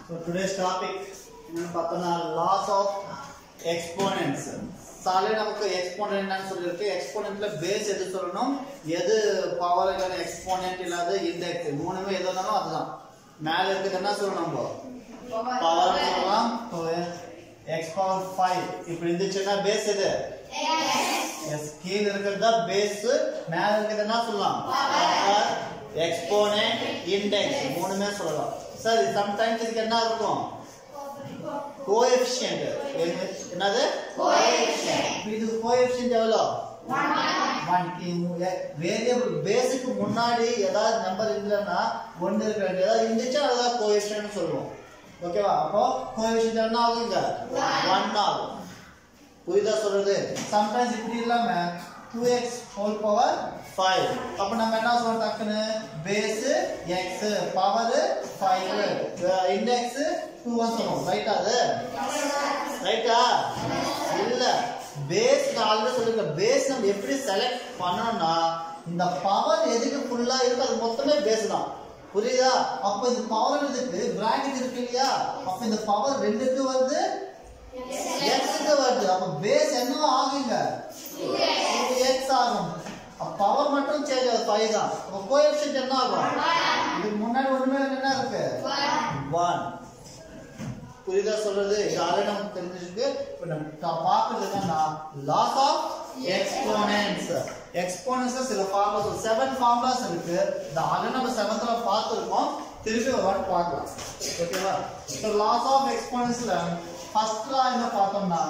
So today's topic என்னன்னு பார்த்தோம்னா loss of exponents சாலே நமக்கு எக்ஸ்போனன்ட் என்னன்னு சொல்லியிருக்கு எக்ஸ்போனன்ட்ல பேஸ் எது சொல்லணும் எது பவர் இல்லாத எக்ஸ்போனன்ட் இல்லாத இண்டெக்ஸ் மூணுமே எது வந்தாலும் அதுதான் மேல இருக்குது என்ன சொல்லணும் நம்ம பவர் சொல்லலாம் எக்ஸ் பவர் ஃபைவ் இப்படி இருந்துச்சுன்னா பேஸ் எது எஸ் கீழ இருக்கிறது தான் பேஸ் மேல இருக்கிறது என்ன சொல்லலாம் பவர் எக்ஸ்போனன்ட் இண்டெக்ஸ் மூணுமே சொல்லலாம் சரி சம்டைம்ஸ் இதுக்கு என்ன இருக்கும் கோஎஃபிஷியன்ட் என்னது இது கோஎஃபிஷியன்ட் எவ்வளோ வேரியபிள் பேஸுக்கு முன்னாடி ஏதாவது நம்பர் இல்லைன்னா ஒன்று இருக்க வேண்டிய ஏதாவது இருந்துச்சா அதான் கோஎஃபிஷியன்ட் சொல்லுவோம் ஓகேவா அப்போ கோஎஃபிஷியன்ட் என்ன ஆகுங்க ஒன் ஆகும் புரியுதா சொல்றது சம்டைம்ஸ் இப்படி இல்லாம two x whole power five அப்போ நம்ம என்ன சொல்றோம் டக்குன்னு base x power five index two one சொல்லுவோம் ரைட்டா அது ரைட்டா இல்ல பேஸ் நான் ஆல்ரெடி சொல்லிருக்கேன் பேஸ் நம்ம எப்படி செலக்ட் பண்ணணும்னா இந்த பவர் எதுக்கு ஃபுல்லா இருக்கு அது மொத்தமே பேஸ் தான் புரியுதா அப்ப இந்த பவர் இதுக்கு பிராக்கெட் இருக்கு இல்லையா அப்ப இந்த பவர் ரெண்டுக்கு வருது எக்ஸ்க்கு வருது அப்ப பேஸ் என்ன ஆகுங்க எக்ஸ் ஆகும் பவர் மட்டும் சேஞ்ச் ஆகும் ஃபைவ் தான் அப்ப கோஎஃபிஷியன்ட் என்ன ஆகும் இதுக்கு முன்னாடி ஒண்ணுமே என்ன இருக்கு ஒன் புரியுதா சொல்றது இது ஆல்ரெடி நமக்கு தெரிஞ்சிருக்கு இப்போ நம்ம பார்க்கறது என்னன்னா லாஸ் ஆஃப் எக்ஸ்போனன்ஸ் எக்ஸ்போனன்ஸ் சில ஃபார்முலாஸ் செவன் ஃபார்முலாஸ் இருக்கு இது ஆல்ரெடி நம்ம செவன்த்ல பார்த்துருக்கோம் திருப்பி ஒரு வாட்டி பார்க்கலாம் ஓகேவா இப்போ லாஸ் ஆஃப் எக்ஸ்போனன்ஸ்ல ஃபர்ஸ்ட் லா என்ன பார்த்தோம்னா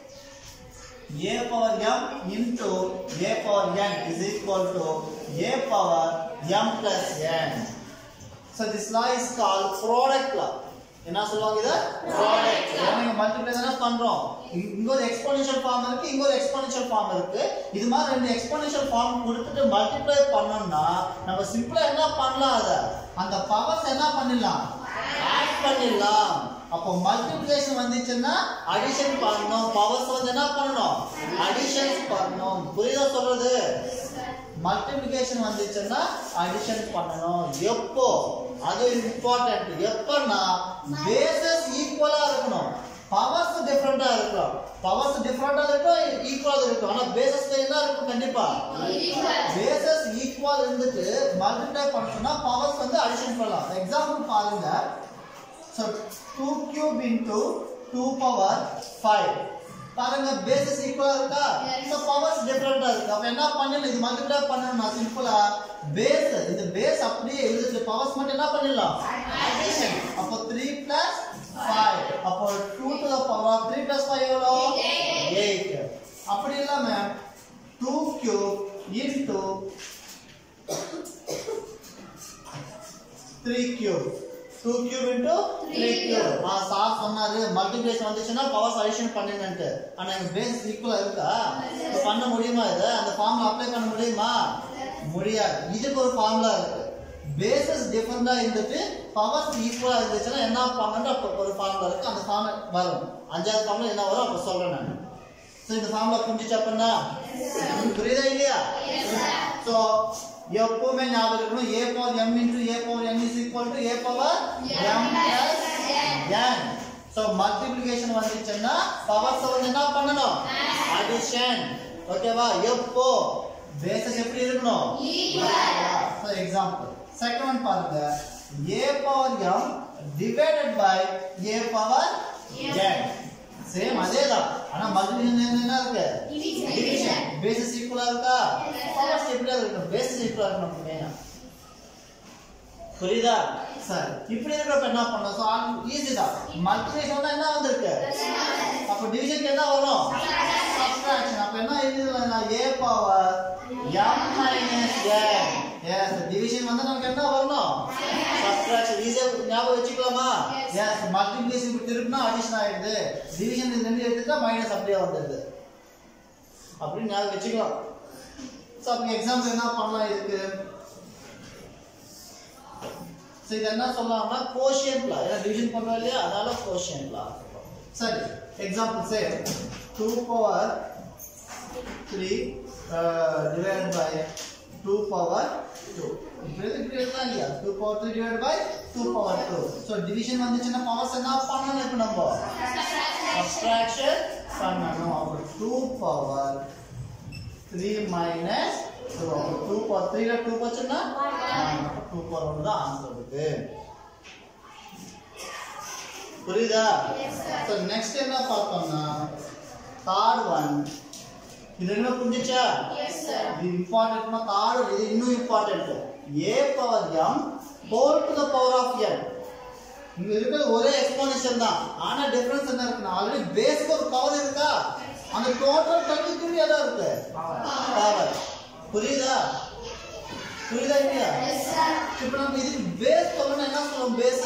a power m into a power n is equal to a power m plus n. So this law is called product law. என்ன சொல்லுவாங்க இத ப்ராடக்ட் நீங்க மல்டிப்ளை தானே பண்றோம் இங்க இங்க ஒரு எக்ஸ்போனன்ஷியல் ஃபார்ம் இருக்கு இங்க ஒரு எக்ஸ்போனன்ஷியல் ஃபார்ம் இருக்கு இது மாதிரி ரெண்டு எக்ஸ்போனன்ஷியல் ஃபார்ம் கொடுத்துட்டு மல்டிப்ளை பண்ணோம்னா நம்ம சிம்பிளா என்ன பண்ணலாம் அத அந்த பவர்ஸ் என்ன பண்ணிடலாம் ஆட் பண்ணிடலாம் அப்போ மல்டிப்ளிகேஷன் வந்துச்சுன்னா அடிஷன் பண்ணணும் பவர்ஸ் வந்து என்ன பண்ணணும் அடிஷன் பண்ணணும் புரியுதா சொல்றது மல்டிப்ளிகேஷன் வந்துச்சுன்னா அடிஷன் பண்ணணும் எப்போ அது இம்பார்ட்டன்ட் எப்பன்னா பேசஸ் ஈக்குவலா இருக்கணும் பவர்ஸ் டிஃப்ரெண்டா இருக்கும் பவர்ஸ் டிஃப்ரெண்டா இருக்கும் ஈக்குவலா இருக்கும் ஆனா பேசஸ் என்ன இருக்கும் கண்டிப்பா பேசஸ் ஈக்குவல் இருந்துட்டு மல்டிப்ளை பண்ணணும்னா பவர்ஸ் வந்து அடிஷன் பண்ணலாம் எக்ஸாம்பிள் பாருங்க so two cube into two power five பாருங்க பேசஸ் ஈக்குவலா இருக்கா ஸோ பவர்ஸ் டிஃப்ரெண்டா இருக்கு அப்ப என்ன பண்ணணும் இது மல்டிப்ளை பண்ணணும்னா சிம்பிளா பேஸ் இந்த பேஸ் அப்படியே எழுதிட்டு பவர்ஸ் மட்டும் என்ன பண்ணிடலாம் அடிஷன் அப்போ த்ரீ பிளஸ் ஃபைவ் அப்போ two to the power three plus five எவ்வளோ எயிட் அப்படி இல்லாம two cube into three cube two cube into three cube ஆ சார் சொன்னாரு மல்டிப்ளிகேஷன் வந்துச்சுன்னா பவர்ஸ் அடிஷன் பண்ணுங்கன்ட்டு ஆனா எங்க பேஸ் ஈக்குவலா இருக்கா இப்ப பண்ண முடியுமா இது அந்த ஃபார்முலா அப்ளை பண்ண முடியுமா முடியாது இதுக்கு ஒரு ஃபார்முலா இருக்கு பேசஸ் டிஃபரெண்டா இருந்துட்டு பவர்ஸ் ஈக்குவலா இருந்துச்சுன்னா என்ன பண்ணணும் அப்ப ஒரு ஃபார்முலா இருக்கு அந்த ஃபார்முலா வரும் அஞ்சாவது ஃபார்முலா என்ன வரும் அப்ப சொல்றேன் நான் ஸோ இந்த ஃபார்முலா புரிஞ்சுச்சு அப்படின்னா புரியுதா இல்லையா ஸோ எப்பவுமே ஞாபகம் இருக்கணும் a power m into a power n is equal to a power m plus n so multiplication வந்துச்சுன்னா பவர்ஸ் வந்து என்ன பண்ணணும் அடிஷன் ஓகேவா எப்போ பேசஸ் எப்படி இருக்கணும் ஃபார் எக்ஸாம்பிள் செகண்ட் ஒன் பாருங்க a power m divided by a power n same அதே தான் ஆனா மல்டிபிளிகேஷன் என்ன இருக்கு டிவிஷன் பேசிஸ் ஈக்குவலா இருக்கா பவர்ஸ் எப்படியா இருக்கணும் பேசிஸ் ஈக்குவலா இருக்கணும் மெயினா புரியுதா சரி இப்படி இருக்கிறப்ப என்ன பண்ணலாம் ஸோ ஈஸி தான் மல்டிபிளிகேஷன் தான் என்ன வந்திருக்கு அப்போ டிவிஷனுக்கு என்ன வரும் சப்ட்ராக்ஷன் அப்போ என்ன எழுதிடலாம் a power m minus n yes division வந்து நமக்கு என்ன வரணும் சப்ட்ராக்ஷன் ஈஸியா ஞாபகம் வச்சுக்கலாமா எஸ் மல்டிப்ளிகேஷன் இப்படி திருப்பினா அடிஷன் ஆயிடுது டிவிஷன் இது ரெண்டு எடுத்துட்டா மைனஸ் அப்படியே வந்துடுது அப்படின்னு ஞாபகம் வச்சுக்கலாம் ஸோ அப்போ எக்ஸாம்பிள் என்ன பண்ணலாம் இதுக்கு ஸோ இது என்ன சொல்லலாம்னா கோஷியன்ட்லா ஏன்னா டிவிஷன் பண்ணுவோம் இல்லையா அதனால கோஷியன்ட்லா சரி example say two power three divide by two power two இப்படி இப்படி எழுதலாம் இல்லையா two power three divide by two power two so division வந்துச்சுன்னா பவர்ஸ் என்ன பண்ணணும் இப்போ நம்ம சப்ஸ்ட்ராக்ஷன் பண்ணணும் அப்போ two power three minus two அப்போ டூ பவர் த்ரீல டூ போச்சுன்னா டூ பவர் ஒன்று தான் ஆன்சர் இருக்கு புரியுதா ஸோ நெக்ஸ்ட் என்ன பார்த்தோம்னா தேர்ட் ஒன் இது என்ன புரிஞ்சுச்சா இது இம்பார்ட்டன்ட்னா தேர்ட் இது இன்னும் important a power m whole to the power of n இங்க இருக்கிறது ஒரே எக்ஸ்பானிஷன் தான் ஆனா டிஃபரன்ஸ் என்ன இருக்குன்னா ஆல்ரெடி பேஸ்க்கு ஒரு பவர் இருக்கா அந்த டோட்டல் கண்டினியூ எதா இருக்கு பவர் புரியுதா புரியுதா இல்லையா இப்போ நம்ம இதுக்கு பேஸ் சொல்லணும் என்ன சொல்லுவோம் பேஸ்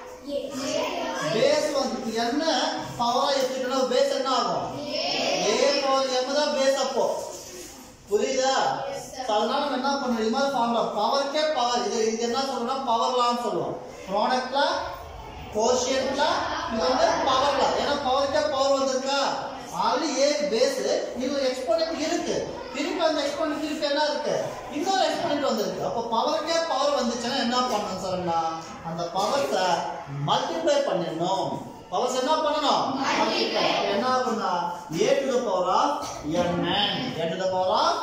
பேஸ் வந்து என்ன பவரா எடுத்துக்கிட்டா பேஸ் என்ன ஆகும் ஏ பவர் எம் தான் பேஸ் அப்போ புரியுதா So, அதனால நம்ம என்ன பண்ணணும் இது மாதிரி ஃபார்முலா பவருக்கே பவர் இது இது என்ன சொல்றோம்னா பவர் லான்னு சொல்லுவோம் ப்ராடக்ட்ல கோஷியன்ட்ல இது வந்து பவர் லா ஏன்னா பவருக்கே பவர் வந்திருக்கா ஆல்ரெடி ஏ பேஸ் இது ஒரு எக்ஸ்போனன்ட் இருக்கு திருப்பி அந்த எக்ஸ்போனன்ட் திருப்பி என்ன இருக்கு இன்னொரு எக்ஸ்போனன்ட் வந்திருக்கு அப்போ பவருக்கே பவர் வந்துச்சுன்னா என்ன பண்ணணும் சொன்னா அந்த பவர்ஸை மல்டிப்ளை பண்ணிடணும் பவர்ஸ் என்ன பண்ணணும் மல்டிப்ளை என்ன ஆகும்னா a to the power of n a to the power of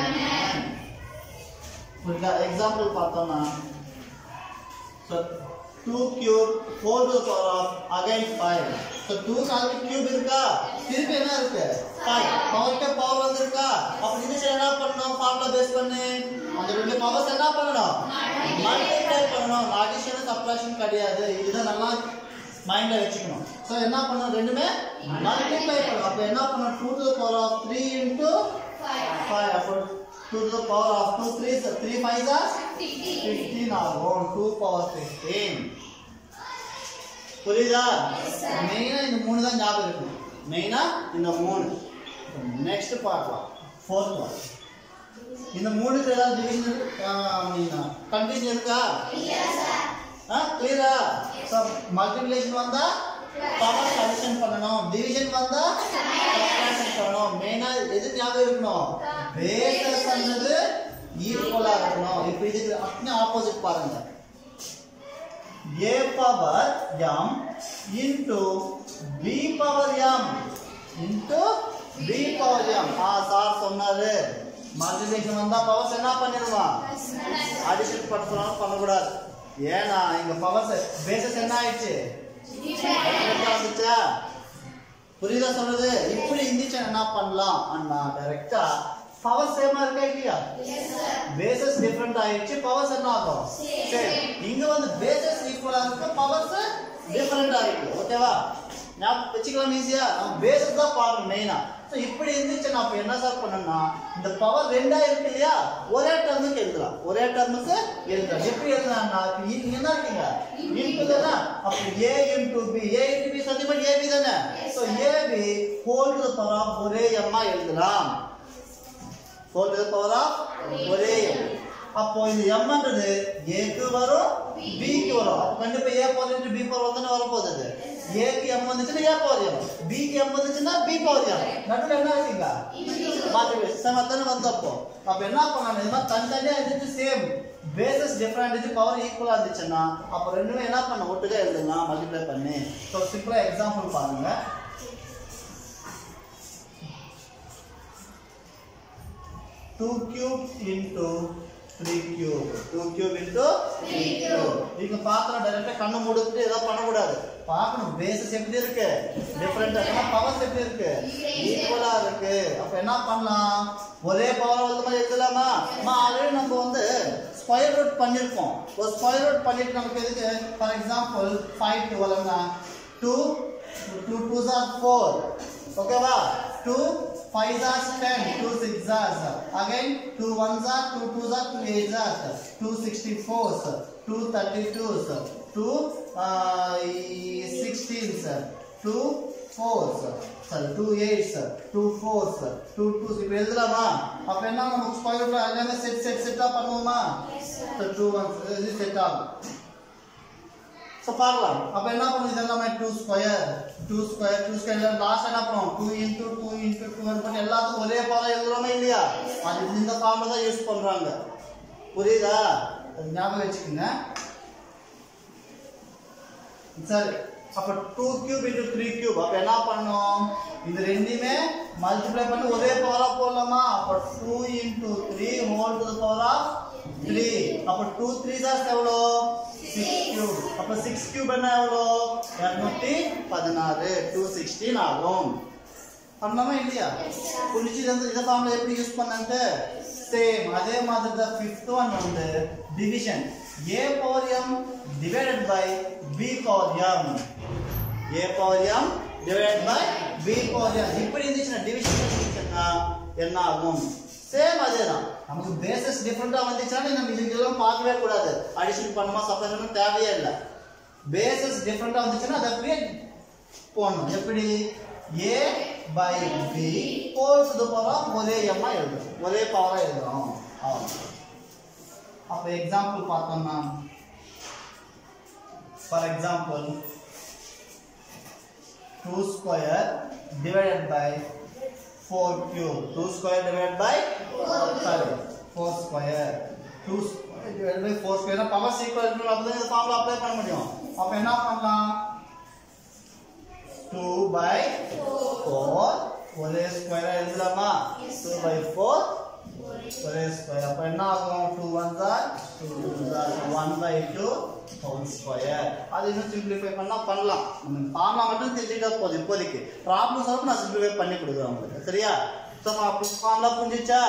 புரியுதா எக்ஸாம்பிள் பார்த்தோம்னா so two cube four to power of again five so two நாலு கியூப் இருக்கா திருப்பி என்ன இருக்கு ஃபைவ் பவர்க்கே பவர் வந்திருக்கா அப்போ இந்த என்ன பண்ணணும் ஃபார்முலா பேஸ் பண்ணு அந்த ரெண்டு பவர்ஸ் என்ன பண்ணணும் மல்டிப்ளை பண்ணணும் அடிஷன் சப்ராக்ஷன் கிடையாது இதுதான் நல்லா மைண்ட்ல வச்சுக்கணும் ஸோ என்ன பண்ணணும் ரெண்டுமே மல்டிப்ளை பண்ணணும் அப்போ என்ன பண்ணணும் two to power of three into five அப்போ two to power of two three three five தான் ஃபிஃப்டீன் ஆகும் டூ பவர் ஃபிஃப்டீன் புரியுதா மெயினா இந்த மூணு தான் ஞாபகம் இருக்கும் மெயினா இந்த மூணு நெக்ஸ்ட் பார்க்கலாம் ஃபோர்த் ஒன் இந்த மூணுக்கு ஏதாவது டிவிஷன் கண்டிஷன் இருக்கா ஆ கிளியரா ஸோ மல்டிப்ளிகேஷன் வந்தா பவர் அடிஷன் பண்ணணும் டிவிஷன் வந்தா சப்ட்ராக்ஷன் பண்ணணும் மெயினா எது ஞாபகம் இருக்கணும் பேசஸ் வந்தது ஈக்குவலா இருக்கணும் இப்போ இதுக்கு அப்படியே ஆப்போசிட் பாருங்க a power m into b power m into b power m ஆ சார் சொன்னாரு மல்டிப்ளிகேஷன் வந்தா பவர்ஸ் என்ன பண்ணிடுவான் அடிஷன் பண்ணலாம் பண்ணக்கூடாது ஏன்னா இங்க பவர்ஸ் பேசஸ் என்ன ஆயிடுச்சு different ஆ வந்துச்சா புரியுதா சொல்றது இப்படி இருந்துச்சு என்ன பண்ணலாம் அண்ணா டைரக்டா பவர் சேமா இருக்கா இல்லையா பேசஸ் டிஃபரெண்ட் ஆயிடுச்சு பவர்ஸ் என்ன ஆகும் சரி இங்க வந்து பேசஸ் ஈக்குவலா இருக்கு பவர்ஸ் டிஃபரெண்டா இருக்கு ஓகேவா நான் வச்சுக்கலாம் ஈஸியா நம்ம பேசஸ் தான் பார்க்கணும் மெயினா ஸோ இப்படி இருந்துச்சு நான் இப்போ என்ன சார் பண்ணேன்னா இந்த பவர் ரெண்டா இருக்கு இல்லையா ஒரே டர்முக்கு எழுதலாம் ஒரே டர்முக்கு எழுதலாம் எப்படி எழுதலாம்னா இப்போ நீங்க என்ன இருக்கீங்க இன்டு தானே அப்போ a into b a into b சத்தியமா ஏபி தானே so ab whole to power of ஒரே எம்மா எழுதலாம் ஹோல் டு பவர் ஆஃப் ஒரே எம் அப்போ இந்த எம்ன்றது ஏக்கு வரும் பிக்கு வரும் அப்போ கண்டிப்பா ஏ பவர் பி பவர் வந்து வரப்போகுது அது ஏக்கு எம் வந்துச்சுன்னா ஏ பவர் எம் பிக்கு எம் வந்துச்சுன்னா பி பவர் எம் நடுவில் என்ன வச்சுங்க மாற்றி சமத்தானே வந்தப்போ அப்போ என்ன பண்ணணும் இது மாதிரி தனித்தனியாக இருந்துச்சு சேம் பேசஸ் டிஃப்ரெண்ட் இருந்துச்சு பவர் ஈக்குவலாக இருந்துச்சுன்னா அப்போ ரெண்டுமே என்ன பண்ண ஒட்டுக்கா எழுதுங்க மல்டிப்ளை பண்ணி ஸோ சிம்பிளாக எக்ஸாம்பிள் பாருங்க two cube into three cube two cube into three cube நீங்க பார்க்கணும் டைரக்டா கண்ணை மூடிட்டு ஏதோ பண்ணக்கூடாது பார்க்கணும் பேசஸ் எப்படி இருக்கு டிஃப்ரெண்டா ஏன்னா பவர்ஸ் எப்படி இருக்கு ஈக்குவலா இருக்கு அப்ப என்ன பண்ணலாம் ஒரே பவர் வந்து மாதிரி எழுதலாமா அம்மா ஆல்ரெடி நம்ம வந்து ஸ்கொயர் ரூட் பண்ணியிருக்கோம் ஒரு ஸ்கொயர் ரூட் பண்ணிட்டு நமக்கு எதுக்கு ஃபார் எக்ஸாம்பிள் ஃபைவ் டுவெல்னா two two two or four ஓகேவா two five or ten two six or again two ones or two twos or two eight or two sixty four two thirty two two sixteen sir two four sir two eight sir two four sir two two இப்போ எழுதலாமா அப்போ என்ன நமக்கு square root எல்லாமே set set செட்டாக பண்ணுவோமா sir two one இது set ஆகும் ஸோ பார்க்கலாம் அப்போ என்ன பண்ணும் இதெல்லாமே two square two square two square last என்ன பண்ணுவோம் two into two into two பண்ணி எல்லாத்துக்கும் ஒரே பவர் எழுதுறோமா இல்லையா அது இந்த ஃபார்மில் தான் யூஸ் பண்ணுறாங்க புரியுதா அது ஞாபகம் வச்சுக்கோங்க சரி அப்ப two cube into three cube அப்ப என்ன பண்ணும் இந்த ரெண்டுமே மல்டிப்ளை பண்ணி ஒரே பவரா போடலாமா அப்ப two into three whole to power of three அப்ப டூ த்ரீ சார் எவ்வளோ சிக்ஸ் கியூப் அப்ப சிக்ஸ் கியூப் என்ன எவ்வளோ இரநூத்தி பதினாறு டூ சிக்ஸ்டீன் ஆகும் பண்ணலாமா இல்லையா புரிஞ்சு இது வந்து இந்த ஃபார்ம்ல எப்படி யூஸ் பண்ணாங்க சேம் அதே மாதிரி தான் ஃபிஃப்த் ஒன் வந்து division a power m divided by b power m a power m divided by b power m இப்படி இருந்துச்சுன்னா டிவிஷன் இருந்துச்சுன்னா என்ன ஆகும் சேம் அதே தான் நமக்கு பேசஸ் டிஃப்ரெண்டா வந்துச்சுன்னா நம்ம இதுக்கெல்லாம் பார்க்கவே கூடாது அடிஷன் பண்ணுமா சப்ளை பண்ணணும் தேவையே இல்லை பேசஸ் டிஃப்ரெண்டா வந்துச்சுன்னா அதை அப்படியே போடணும் எப்படி a by b whole to the power ஒரே எம்மா எழுதுறோம் ஒரே பவரா எழுதுறோம் அவ்வளோ அப்போ எக்ஸாம்பிள் பார்த்தோம்னா for example two square divided by four cube two square divide by sorry four square two square divide by four square power equal இருக்கணும் அப்போ இந்த ஃபார்முலா அப்ளை பண்ண முடியும் அப்போ என்ன பண்ணலாம் டூ பை ஃபோர் ஒரே ஸ்கொயரா எழுதலாமா டூ பை ஃபோர் ஒரே ஸ்கொயர் அப்போ என்ன ஆகும் two one sir two two sir one by two whole square அது இன்னும் சிம்பிளிஃபை பண்ணா பண்ணலாம் நம்ம ஃபார்முலா மட்டும் தெரிஞ்சுக்கிட்டா போதும் இப்போதைக்கு ப்ராப்ளம் சால்வ் நான் சிம்பிளிஃபை பண்ணி கொடுக்குறேன் உங்களுக்கு சரியா ஸோ ஃபார்முலா புரிஞ்சிச்சா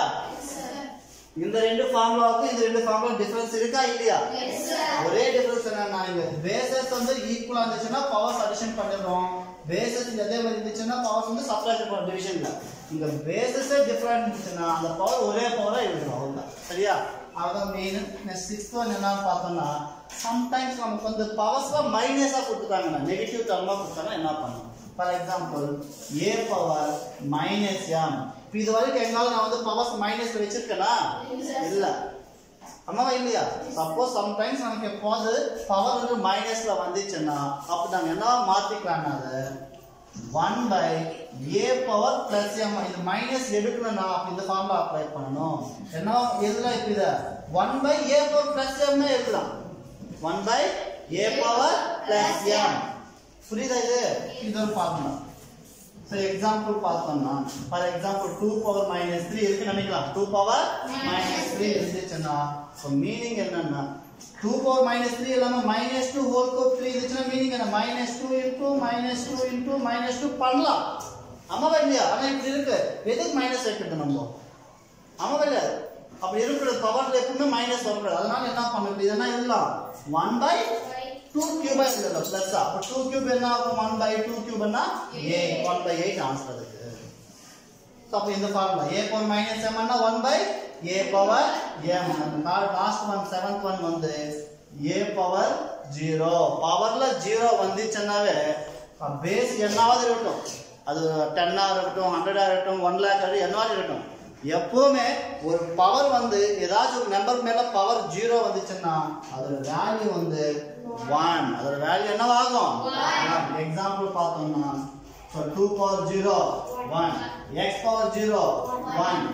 இந்த ரெண்டு ஃபார்முலாவுக்கும் இந்த ரெண்டு ஃபார்முலா டிஃபரன்ஸ் இருக்கா இல்லையா ஒரே டிஃபரன்ஸ் என்னன்னா இங்க பேசஸ் வந்து ஈக்குவலா இருந்துச்சுன்னா பவர்ஸ் அடிஷன் பண்ணிடுறோம் பேசஸ் இங்க அதே மாதிரி இருந்துச்சுன்னா பவர்ஸ் வந்து சப்ராக்ஷன் பண்ணுறோம் டிவிஷன்ல இங்க பேசஸே டிஃபரெண்ட் இருந்துச்சுன்னா அந்த பவர் ஒரே பவரா எழுதணும் அவ்வளவுதான் சரியா அதான் மெயின் நெக்ஸ்ட் சிக்ஸ்த் ஒன் என்னன்னு பார்த்தோம்னா சம்டைம்ஸ் நமக்கு வந்து பவர்ஸ்ல மைனஸா கொடுத்துட்டாங்கன்னா நெகட்டிவ் டர்மா கொடுத்தாங்கன்னா என்ன பண்ணணும் for example a power minus m இது வரைக்கும் எங்களால நான் வந்து பவர்ஸ் மைனஸ் வச்சிருக்கேனா இல்ல ஆமாவா இல்லையா சப்போஸ் சம்டைம்ஸ் நமக்கு எப்போது பவர் வந்து மைனஸ்ல வந்துச்சுன்னா அப்போ நாங்க என்ன மாத்திக்கலாம்னா அது one by a power plus m இது மைனஸ் எடுக்கணும்னா அப்ப இந்த ஃபார்முலா அப்ளை பண்ணணும் என்ன எதுல இப்போ இதை one by a power plus m எழுதலாம் one by a power plus m புரியுதா இது இது ஒரு ஃபார்முலா ஸோ எக்ஸாம்பிள் பார்த்தோம்னா for example two power minus three இருக்கு நினைக்கலாம் டூ பவர் மைனஸ் த்ரீ இருந்துச்சுன்னா ஸோ மீனிங் என்னன்னா டூ பவர் மைனஸ் த்ரீ இல்லாமல் minus two whole cube three இருந்துச்சுன்னா மீனிங் என்ன minus two into minus two into minus two பண்ணலாம் ஆமாவா இல்லையா ஆனால் இப்படி இருக்கு எதுக்கு மைனஸ் வைக்கிறது நம்ம ஆமாவா இல்லையா அப்படி இருக்கிற பவர்ல எப்பவுமே மைனஸ் வரக்கூடாது அதனால என்ன பண்ண இதெல்லாம் எழுதலாம் ஒன் பை டூ கியூபா எழுதலாம் பிளஸ் அப்போ டூ கியூப் என்ன ஆகும் ஒன் பை டூ கியூப்னா eight one by eight answer அதுக்கு ஸோ அப்போ இந்த ஃபார்முலா ஏ பவர் மைனஸ் எம்னா one by a power m last one seventh one வந்து ஏ பவர் ஜீரோ பவர்ல ஜீரோ வந்துச்சுன்னாவே பேஸ் என்னாவது இருக்கட்டும் அது டென்னாக இருக்கட்டும் ஹண்ட்ரடாக இருக்கட்டும் ஒன் லேக் இருக்கட்டும் என்னவாவது இருக்கட்டும் எப்பவுமே ஒரு பவர் வந்து ஏதாச்சும் ஒரு நம்பர் மேல பவர் ஜீரோ வந்துச்சுன்னா அதோட வேல்யூ வந்து ஒன் அதோட வேல்யூ என்னவாகும் எக்ஸாம்பிள் பார்த்தோம்னா so two power zero one x power zero one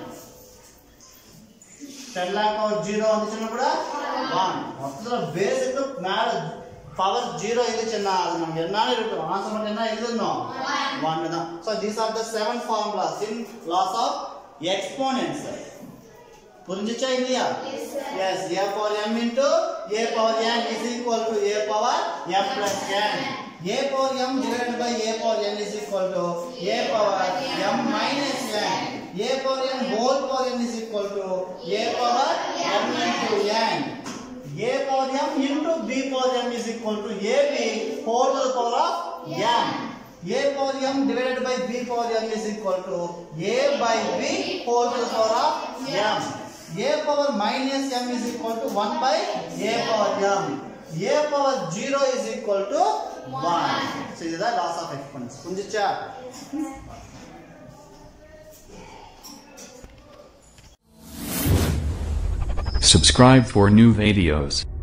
ten lakh power zero வந்துச்சுன்னா கூட ஒன் மொத்தத்தில் பேஸுக்கு மேலே பவர் ஜீரோ இருந்துச்சுன்னா அது நமக்கு என்னன்னு இருக்கும் ஆன்சர் மட்டும் என்ன எழுதணும் ஒன் தான் so these are the seven formulas in laws of exponents புரிஞ்சுச்சா இல்லையா yes a power m into a power n is equal to a power m plus n a power m divided by a power n is equal to a power m minus n a power n whole power n is equal to a power m into n a power m into b power m is equal to ab whole to the power of m a power m divided by b power m is equal to a by b whole to the power of m a power minus m is equal to 1 by a power m a power 0 is equal to 1 so இதுதான் loss of exponents புரிஞ்சுச்சா Subscribe for new videos.